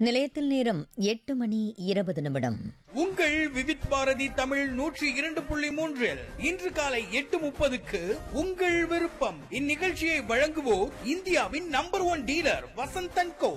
நிலையத்தில் நேரம் எட்டு மணி இருபது நிமிடம் உங்கள் விவித் பாரதி தமிழ் நூற்றி இரண்டு புள்ளி மூன்றில் இன்று காலை எட்டு முப்பதுக்கு உங்கள் விருப்பம் இந்நிகழ்ச்சியை வழங்குவோர் இந்தியாவின் number one dealer Vasanthan Co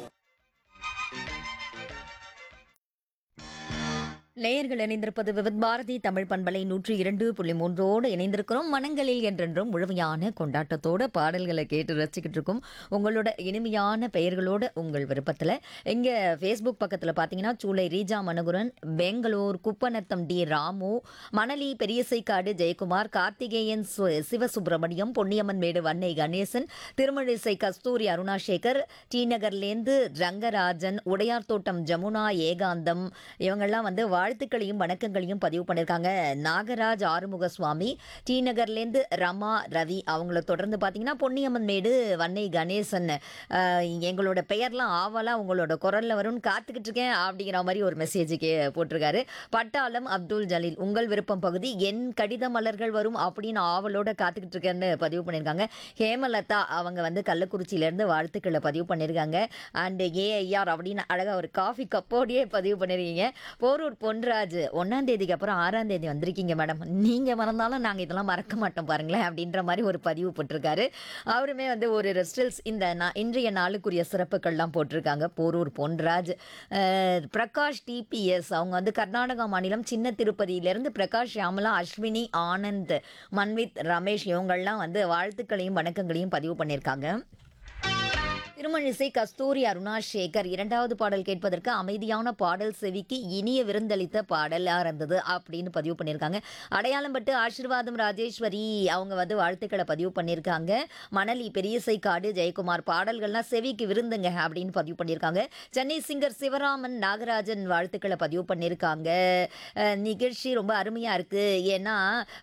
நேயர்கள் இணைந்திருப்பது விவித் பாரதி தமிழ் பண்பலை நூற்றி இரண்டு புள்ளி மூன்றோடு இணைந்திருக்கிறோம் மனங்களில் என்றென்றும் முழுமையான கொண்டாட்டத்தோட பாடல்களை கேட்டு ரசிக்கிட்டு இருக்கோம் உங்களோட இனிமையான பெயர்களோட உங்கள் விருப்பத்தில் இங்கே ஃபேஸ்புக் பக்கத்தில் பார்த்தீங்கன்னா சூளை ரீஜா மனகுரன் பெங்களூர் குப்பநத்தம் டி ராமு மணலி பெரியசைக்காடு ஜெயக்குமார் கார்த்திகேயன் சு- சிவசுப்பிரமணியம் பொன்னியம்மன் மேடு வன்னை கணேசன் திருமழிசை கஸ்தூரி அருணாசேகர் டி நகர்லேருந்து ரங்கராஜன் உடையார் தோட்டம் ஜமுனா ஏகாந்தம் இவங்கெல்லாம் வந்து வாழ்த்துக்களையும் வணக்கங்களையும் பதிவு பண்ணியிருக்காங்க நாகராஜ் ஆறுமுக சுவாமி டி நகர்லேருந்து ரமா ரவி அவங்கள தொடர்ந்து பார்த்தீங்கன்னா பொன்னியம்மன் மேடு வன்னை கணேசன் அஹ், எங்களோட பெயர்லாம் ஆவலாக உங்களோட குரலில் வரும்னு காத்துக்கிட்டு இருக்கேன் அப்படிங்கிற மாதிரி ஒரு மெசேஜ் கே போட்டிருக்காரு பட்டாளம் அப்துல் ஜலீல் உங்கள் விருப்பம் பகுதி என் கடித மலர்கள் வரும் அப்படின்னு ஆவலோட காத்துக்கிட்டு இருக்கேன்னு பதிவு பண்ணியிருக்காங்க ஹேமலதா அவங்க வந்து கள்ளக்குறிச்சியிலேருந்து வாழ்த்துக்களை பதிவு பண்ணியிருக்காங்க அண்டு ஏஐஆர் அப்படின்னு அழகாக ஒரு காஃபி கப்போடையே பதிவு பண்ணியிருக்கீங்க போரூர் பொன்ராஜ் ஒன்றாம் தேதிக்கு அப்புறம் ஆறாம் தேதி வந்திருக்கீங்க மேடம் நீங்கள் மறந்தாலும் நாங்கள் இதெல்லாம் மறக்க மாட்டோம் பாருங்களேன் அப்படின்ற மாதிரி ஒரு பதிவு போட்டிருக்காரு அவருமே வந்து ஒரு ரெஸ்டல்ஸ் இந்த நா இன்றைய நாளுக்குரிய சிறப்புகள்லாம் போட்டிருக்காங்க போரூர் பொன்ராஜ் அஹ், பிரகாஷ் டிபிஎஸ் அவங்க வந்து கர்நாடகா மாநிலம் சின்ன திருப்பதியிலேருந்து பிரகாஷ் ஷியாமலா அஸ்வினி ஆனந்த் மன்வித் ரமேஷ் இவங்கள்லாம் வந்து வாழ்த்துக்களையும் வணக்கங்களையும் பதிவு பண்ணியிருக்காங்க திருமழிசை கஸ்தூரி அருணாசேகர் இரண்டாவது பாடல் கேட்பதற்கு அமைதியான பாடல் செவிக்கு இனிய விருந்தளித்த பாடலாக இருந்தது அப்படின்னு பதிவு பண்ணியிருக்காங்க அடையாளம்பட்டு ஆசீர்வாதம் ராஜேஸ்வரி அவங்க வந்து வாழ்த்துக்களை பதிவு பண்ணியிருக்காங்க மணலி பெரியசை காடு ஜெயக்குமார் பாடல்கள்லாம் செவிக்கு விருந்துங்க அப்படின்னு பதிவு பண்ணியிருக்காங்க சென்னை சிங்கர் சிவராமன் நாகராஜன் வாழ்த்துக்களை பதிவு பண்ணியிருக்காங்க அஹ், நிகழ்ச்சி ரொம்ப அருமையாக இருக்குது ஏன்னா